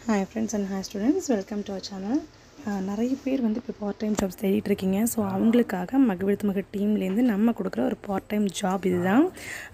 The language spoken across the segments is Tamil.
hi friends and hi students welcome to our channel நிறைய பேர் வந்து இப்போ பார்ட் டைம் ஜாப்ஸ் தேடிட்டு இருக்கீங்க ஸோ அவங்களுக்காக மகவிழுத்து மக டீம்லேருந்து நம்ம கொடுக்குற ஒரு பார்ட் டைம் ஜாப் இதுதான்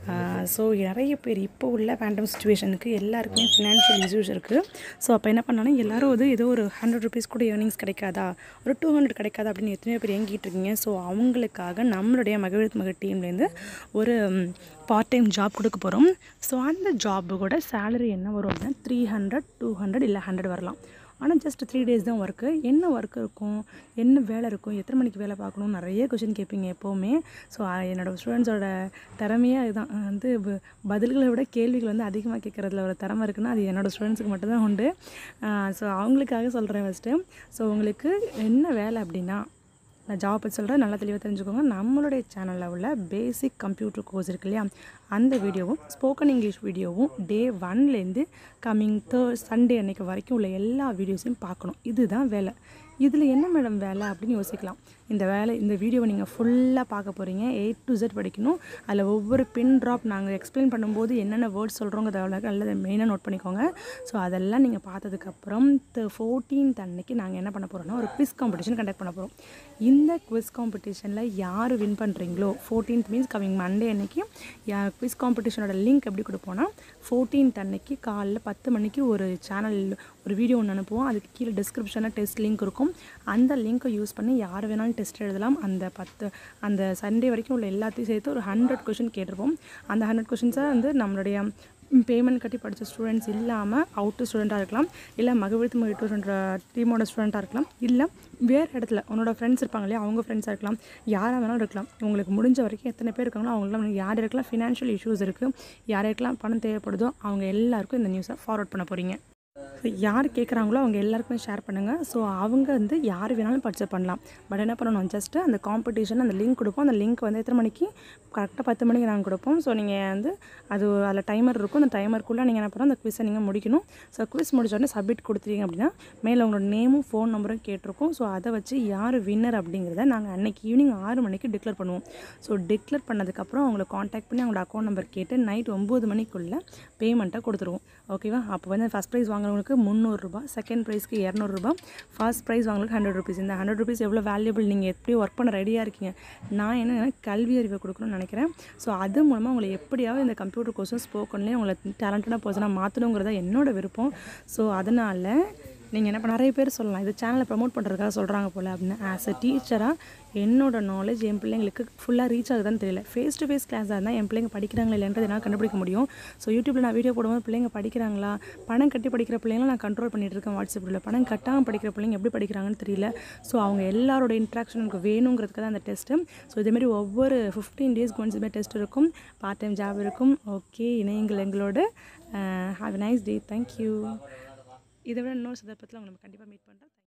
ஸோ நிறைய பேர் இப்போ உள்ள பேண்டம் சுச்சுவேஷனுக்கு எல்லாருக்குமே ஃபினான்ஷியல் இஷ்யூஸ் இருக்குது ஸோ அப்போ என்ன பண்ணாலும் எல்லாரும் வந்து ஏதோ ஒரு ஹண்ட்ரட் ருபீஸ் கூட ஏர்னிங்ஸ் கிடைக்காதா ஒரு டூ ஹண்ட்ரட் கிடைக்காதா அப்படின்னு எத்தனையோ பேர் ஏங்கிட்டு இருக்கீங்க ஸோ அவங்களுக்காக நம்மளுடைய மகவிழுத்து மக டீம்லேருந்து ஒரு பார்ட் டைம் ஜாப் கொடுக்க போகிறோம் ஸோ அந்த ஜாப்பு கூட சேலரி என்ன வரும் அப்படின்னா த்ரீ ஹண்ட்ரட் டூ ஹண்ட்ரட் இல்லை ஹண்ட்ரட் வரலாம் ஆனால் ஜஸ்ட் த்ரீ டேஸ் தான் ஒர்க்கு என்ன ஒர்க் இருக்கும் என்ன வேலை இருக்கும் எத்தனை மணிக்கு வேலை பார்க்கணும் நிறைய கொஷின் கேட்பீங்க எப்போவுமே ஸோ என்னோடய ஸ்டூடெண்ட்ஸோட திறமையாக இதுதான் வந்து ப- பதில்களை விட கேள்விகள் வந்து அதிகமாக கேட்குறதுல ஒரு திறமை இருக்குன்னா அது என்னோடய ஸ்டூடெண்ட்ஸுக்கு மட்டும்தான் உண்டு ஸோ அவங்களுக்காக சொல்கிறேன் ஃபஸ்ட்டு ஸோ உங்களுக்கு என்ன வேலை அப்படின்னா நான் ஜாப் பற்றி சொல்கிறேன் நல்லா தெளிவாக தெரிஞ்சுக்கோங்க நம்மளுடைய சேனலில் உள்ள பேசிக் கம்ப்யூட்டர் கோர்ஸ் இருக்கு இல்லையா அந்த வீடியோவும் ஸ்போக்கன் இங்கிலீஷ் வீடியோவும் டே ஒன்லேருந்து கம்மிங் தேர்ட் சண்டே அன்னைக்கு வரைக்கும் உள்ள எல்லா வீடியோஸையும் பார்க்கணும் இதுதான் வேலை இதில் என்ன மேடம் வேலை அப்படின்னு யோசிக்கலாம் இந்த வேலை இந்த வீடியோவை நீங்கள் ஃபுல்லாக பார்க்க போகிறீங்க ஏ டு Z படிக்கணும் அதில் ஒவ்வொரு பின் ட்ராப் நாங்கள் எக்ஸ்பிளைன் பண்ணும்போது என்னென்ன வேர்ட்ஸ் சொல்கிறோங்கிறத நல்ல மெயினாக நோட் பண்ணிக்கோங்க ஸோ அதெல்லாம் நீங்கள் பார்த்ததுக்கப்புறம் ஃபோர்டீன்த் அன்னைக்கு நாங்கள் என்ன பண்ண போகிறோம்னா ஒரு குவிஸ் காம்படிஷன் கண்டக்ட் பண்ண போகிறோம் இந்த குவிஸ் காம்படிஷனில் யார் வின் பண்ணுறீங்களோ ஃபோர்டீன்த் மீன்ஸ் கமிங் மண்டே அன்னைக்கு யார் குவிஸ் காம்படிஷனோட லிங்க் எப்படி கொடுப்போம்னா ஃபோர்டீன்த் அன்னைக்கு காலைல பத்து மணிக்கு ஒரு சேனல் ஒரு வீடியோ ஒன்று அனுப்புவோம் அதுக்கு கீழே டிஸ்கிரிப்ஷனில் டெஸ்ட் லிங்க் இருக்கும் அந்த லிங்க்கை யூஸ் பண்ணி யார் வேணாலும் டெஸ்ட் எழுதலாம் அந்த பத்து அந்த சண்டே வரைக்கும் உள்ள எல்லாத்தையும் சேர்த்து ஒரு ஹண்ட்ரட் கொஷின் கேட்டிருப்போம் அந்த ஹண்ட்ரட் கொஷின்ஸை வந்து நம்மளுடைய பேமெண்ட் கட்டி படித்த ஸ்டூடெண்ட்ஸ் இல்லாமல் அவுட்டு ஸ்டூடெண்ட்டாக இருக்கலாம் இல்லை மகவிழுத்து மகிழ்ச்சின்ற டீமோட ஸ்டூடெண்ட்டாக இருக்கலாம் இல்லை வேறு இடத்துல உன்னோட ஃப்ரெண்ட்ஸ் இருப்பாங்க இல்லையா அவங்க ஃப்ரெண்ட்ஸாக இருக்கலாம் யாராக வேணாலும் இருக்கலாம் உங்களுக்கு முடிஞ்ச வரைக்கும் எத்தனை பேர் இருக்காங்களோ அவங்களாம் யார் யாருக்கெல்லாம் ஃபினான்ஷியல் இஷ்யூஸ் இருக்குது யார் யாருக்கெல்லாம் பணம் தேவைப்படுதோ அவங்க எல்லாருக்கும் இந்த நியூஸை ஃபார்வர்ட் பண்ண போகிறீங்க ஸோ யார் கேட்குறாங்களோ அவங்க எல்லாருக்குமே ஷேர் பண்ணுங்கள் ஸோ அவங்க வந்து யார் வேணாலும் பர்ச்சேஸ் பண்ணலாம் பட் என்ன பண்ணணும் ஜஸ்ட்டு அந்த காம்படிஷன் அந்த லிங்க் கொடுப்போம் அந்த லிங்க் வந்து எத்தனை மணிக்கு கரெக்டாக பத்து மணிக்கு நாங்கள் கொடுப்போம் ஸோ நீங்கள் வந்து அது அதில் டைமர் இருக்கும் அந்த டைமருக்குள்ளே நீங்கள் என்ன பண்ணணும் அந்த குவிஸை நீங்கள் முடிக்கணும் ஸோ குவிஸ் முடிச்சோடனே சப்மிட் கொடுத்துட்டீங்க அப்படின்னா மேலே உங்களோட நேமும் ஃபோன் நம்பரும் கேட்டிருக்கோம் ஸோ அதை வச்சு யார் வின்னர் அப்படிங்கிறத நாங்கள் அன்னைக்கு ஈவினிங் ஆறு மணிக்கு டிக்ளேர் பண்ணுவோம் ஸோ டிக்ளேர் பண்ணதுக்கப்புறம் அவங்கள காண்டாக்ட் பண்ணி அவங்களோட அக்கௌண்ட் நம்பர் கேட்டு நைட் ஒம்பது மணிக்குள்ளே பேமெண்ட்டை கொடுத்துருவோம் ஓகேவா அப்போ வந்து ஃபஸ்ட் ப்ரைஸ் வாங்குறவங்களுக்கு முந்நூறுரூபா செகண்ட் ப்ரைஸ்க்கு இரநூறுபா ஃபர்ஸ்ட் ப்ரைஸ் வாங்குறதுக்கு ஹண்ட்ரட் ருபீஸ் இந்த ஹண்ட்ரட் ருபீஸ் எவ்வளோ வேல்யூபிள் நீங்கள் எப்படி ஒர்க் பண்ண ரெடியாக இருக்கீங்க நான் என்ன கல்வி அறிவை கொடுக்கணும்னு நினைக்கிறேன் ஸோ அது மூலமாக உங்களை எப்படியாவது இந்த கம்ப்யூட்டர் கோர்ஸும் ஸ்போக்கன்லேயும் உங்களை டேலண்டடாக பர்சனாக மாற்றணுங்கிறத என்னோட விருப்பம் ஸோ அதனால் நீங்கள் என்ன பண்ண நிறைய பேர் சொல்லலாம் இது சேனலை ப்ரமோட் பண்ணுறதுக்காக சொல்கிறாங்க போல் அப்படின்னு ஆஸ் அ டீச்சராக என்னோட நாலேஜ் என் பிள்ளைங்களுக்கு ஃபுல்லாக ரீச் ஆகுதான்னு தெரியல ஃபேஸ் டு ஃபேஸ் கிளாஸாக இருந்தால் என் பிள்ளைங்க படிக்கிறாங்களா இல்லைன்றது என்னால் கண்டுபிடிக்க முடியும் ஸோ யூடியூப்பில் நான் வீடியோ போடும்போது பிள்ளைங்க படிக்கிறாங்களா பணம் கட்டி படிக்கிற பிள்ளைங்களும் நான் கண்ட்ரோல் பண்ணிட்டு இருக்கேன் வாட்ஸ்அப்பில் பணம் கட்டாமல் படிக்கிற பிள்ளைங்க எப்படி படிக்கிறாங்கன்னு தெரியல ஸோ அவங்க எல்லாரோட இன்ட்ராக்ஷன் எனக்கு வேணுங்கிறதுக்கு தான் அந்த டெஸ்ட்டு ஸோ இதேமாரி ஒவ்வொரு ஃபிஃப்டீன் டேஸ்க்கு ஒன்ஸ் இதுமாதிரி டெஸ்ட் இருக்கும் பார்ட் டைம் ஜாப் இருக்கும் ஓகே இணையங்கள் எங்களோட ஹாவ் நைஸ் டே தேங்க்யூ இதை விட இன்னொரு சந்தர்ப்பத்தில் உங்களை நம்ம கண்டிப்பாக மீட் பண்ணுறேன்